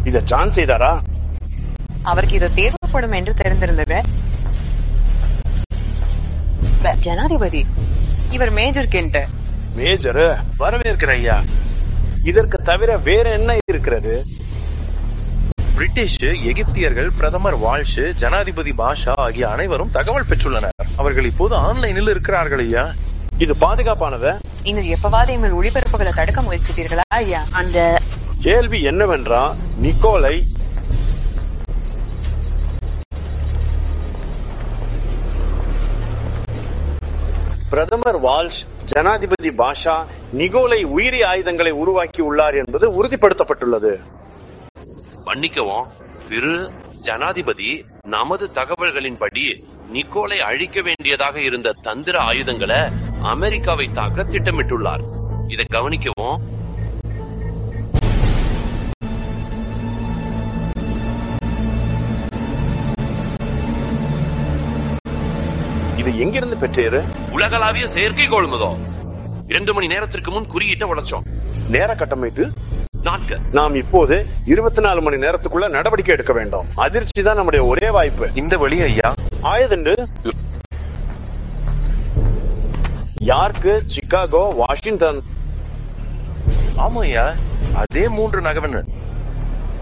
இத ஜான் செய்தாரா அவருக்கு இது தேவைப்படும் என்று தெரிந்திருந்தது ப- ஜனாதிபதி இவர் மேஜர் கென்ட் மேஜர் வரவேற்கிற ஐயா இதற்கு தவிர வேற என்ன இருக்கிறது பிரிட்டிஷ் எகிப்தியர்கள் பிரதமர் வால்ஷ் ஜனாதிபதி பாஷா ஆகிய அனைவரும் தகவல் பெற்றுள்ளனர் அவர்கள் இப்போது ஆன்லைனில் இருக்கிறார்கள் ஐயா இது பாதுகாப்பானத நீங்கள் எப்பவாவது எங்கள் ஒளிபரப்புகளை தடுக்க முயற்சித்தீர்களா ஐயா அந்த கேள்வி என்னவென்றா நிக்கோலை பிரதமர் வால்ஷ் ஜனாதிபதி பாஷா நிகோலை உயிரி ஆயுதங்களை உருவாக்கி உள்ளார் என்பது உறுதிப்படுத்தப்பட்டுள்ளது மன்னிக்கவும் திரு ஜனாதிபதி நமது தகவல்களின்படி நிக்கோலை அழிக்க வேண்டியதாக இருந்த தந்திர ஆயுதங்களை அமெரிக்காவை தாக்க திட்டமிட்டுள்ளார் இதை கவனிக்கவும் இது எங்கிருந்து பெற்றீரு உலகளாவிய செயற்கைக்கோள் முதல் இரண்டு மணி நேரத்திற்கு முன் குறியீட்டை உடைச்சோம் நேர கட்டமைத்து நாட்கள் நாம் இப்போது இருபத்தி நாலு மணி நேரத்துக்குள்ள நடவடிக்கை எடுக்க வேண்டும் அதிர்ச்சி தான் நம்முடைய ஒரே வாய்ப்பு இந்த வழி ஐயா ஆயதுண்டு யார்க்கு சிகாகோ வாஷிங்டன் ஆமா ஐயா அதே மூன்று நகவன்